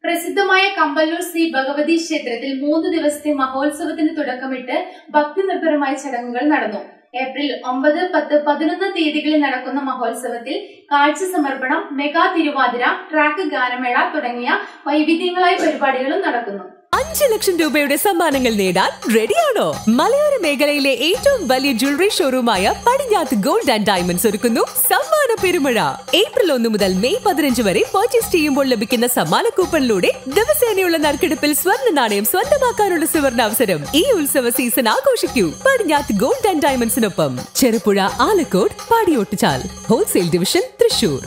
പ്രസിദ്ധമായ കമ്പല്ലൂർ ശ്രീ ഭഗവതി ക്ഷേത്രത്തിൽ മൂന്ന് ദിവസത്തെ മഹോത്സവത്തിന് തുടക്കമിട്ട് ഭക്തി നിർഭരമായ ചടങ്ങുകൾ നടന്നു ഏപ്രിൽ ഒമ്പത് പത്ത് പതിനൊന്ന് തീയതികളിൽ നടക്കുന്ന മഹോത്സവത്തിൽ കാഴ്ച സമർപ്പണം മെഗാ തിരുവാതിര ട്രാക്ക് ഗാനമേള തുടങ്ങിയ വൈവിധ്യങ്ങളായ പരിപാടികളും നടക്കുന്നു അഞ്ച് ലക്ഷം രൂപയുടെ സമ്മാനങ്ങൾ നേടാൻ റെഡിയാണോ മലയോര മേഖലയിലെ ഏറ്റവും വലിയ ജ്വല്ലറി ഷോറൂമായ പടിഞ്ഞാത്ത് ഗോൾഡ് ആൻഡ് ഡയമണ്ട്സ് ഒരുക്കുന്നു സമ്മാന പെരുമഴ ഏപ്രിൽ ഒന്ന് മുതൽ മെയ് പതിനഞ്ച് വരെ പർച്ചേസ് ചെയ്യുമ്പോൾ ലഭിക്കുന്ന സമ്മാന കൂപ്പണിലൂടെ ദിവസേനയുള്ള നറുക്കെടുപ്പിൽ സ്വർണ്ണ നാണയം സ്വന്തമാക്കാനുള്ള സുവർണ അവസരം ഈ ഉത്സവ സീസൺ ആഘോഷിക്കൂ പടിഞ്ഞാത്ത് ഗോൾഡ് ആൻഡ് ഡയമണ്ട്സിനൊപ്പം ചെറുപുഴ ആലക്കോട് പാടിയോട്ടുചാൽ ഹോൾസെയിൽ ഡിവിഷൻ തൃശൂർ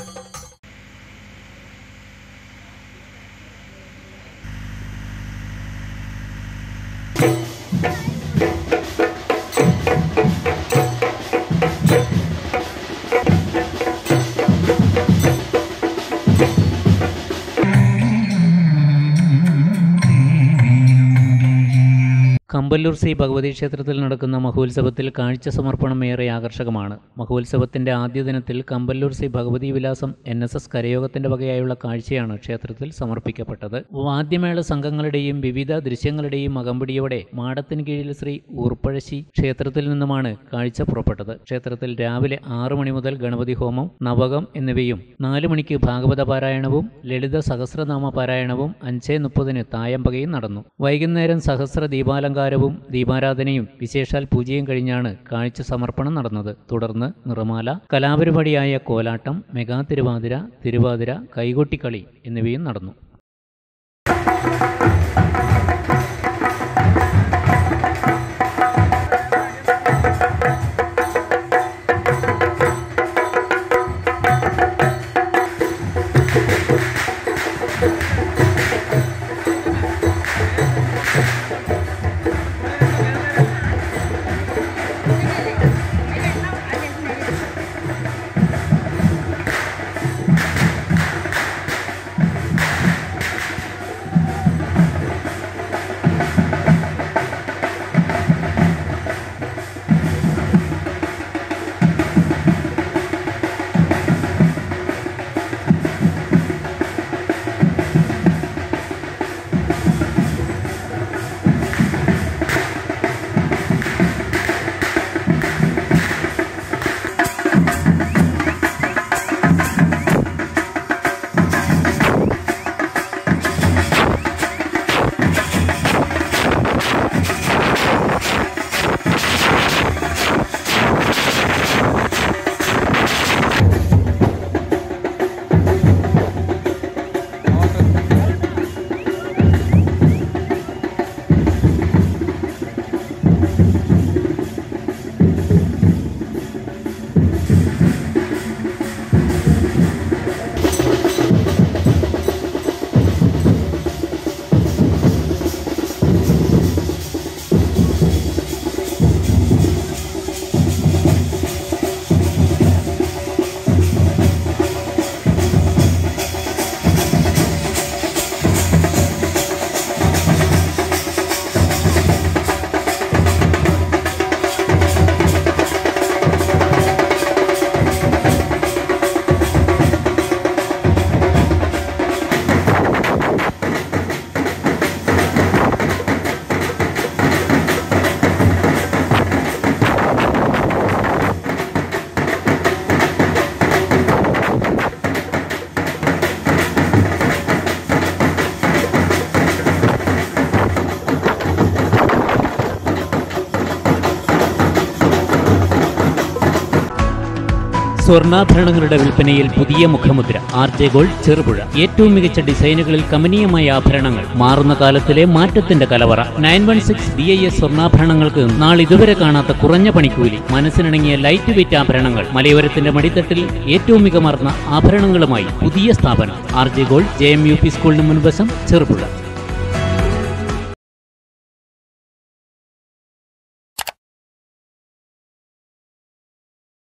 കമ്പല്ലൂർ ശ്രീ ഭഗവതി ക്ഷേത്രത്തിൽ നടക്കുന്ന മഹോത്സവത്തിൽ കാഴ്ച സമർപ്പണം ഏറെ ആകർഷകമാണ് മഹോത്സവത്തിന്റെ ആദ്യ ദിനത്തിൽ കമ്പല്ലൂർ ശ്രീ ഭഗവതി വിലാസം എൻ എസ് എസ് കരയോഗത്തിന്റെ വകയായുള്ള കാഴ്ചയാണ് ക്ഷേത്രത്തിൽ സമർപ്പിക്കപ്പെട്ടത് വാദ്യമേള സംഘങ്ങളുടെയും വിവിധ ദൃശ്യങ്ങളുടെയും അകമ്പടിയോടെ മാടത്തിന് കീഴിൽ ശ്രീ ഊർപ്പഴശ്ശി ക്ഷേത്രത്തിൽ നിന്നുമാണ് കാഴ്ച പുറപ്പെട്ടത് ക്ഷേത്രത്തിൽ രാവിലെ ആറു മണി മുതൽ ഗണപതി ഹോമം നവകം എന്നിവയും നാലു മണിക്ക് ഭാഗവത പാരായണവും ലളിത സഹസ്രനാമ പാരായണവും അഞ്ചേ മുപ്പതിന് തായമ്പകയും നടന്നു വൈകുന്നേരം സഹസ്ര ദീപാലങ്കാരവും ദീപാരാധനയും വിശേഷാൽ പൂജയും കഴിഞ്ഞാണ് കാഴ്ച സമർപ്പണം നടന്നത് തുടർന്ന് നിറമാല കലാപരിപാടിയായ കോലാട്ടം മെഗാ തിരുവാതിര തിരുവാതിര കൈകൊട്ടിക്കളി എന്നിവയും നടന്നു സ്വർണ്ണാഭരണങ്ങളുടെ വിൽപ്പനയിൽ പുതിയ മുഖമുദ്ര ആർ ജെ ഗോൾഡ് ചെറുപുഴ ഏറ്റവും മികച്ച ഡിസൈനുകളിൽ കമനീയമായ ആഭരണങ്ങൾ മാറുന്ന കാലത്തിലെ മാറ്റത്തിന്റെ കലവറ nine one six B I S സ്വർണ്ണാഭരണങ്ങൾക്ക് നാളിതുവരെ കാണാത്ത കുറഞ്ഞ പണിക്കൂലി മനസ്സിനിണങ്ങിയ ലൈറ്റ് വെയിറ്റ് ആഭരണങ്ങൾ മലയോരത്തിന്റെ മടിത്തട്ടിൽ ഏറ്റവും മികമാർന്ന ആഭരണങ്ങളുമായി പുതിയ സ്ഥാപനം R J gold J M U P സ്കൂളിന് മുൻവശം ചെറുപുഴ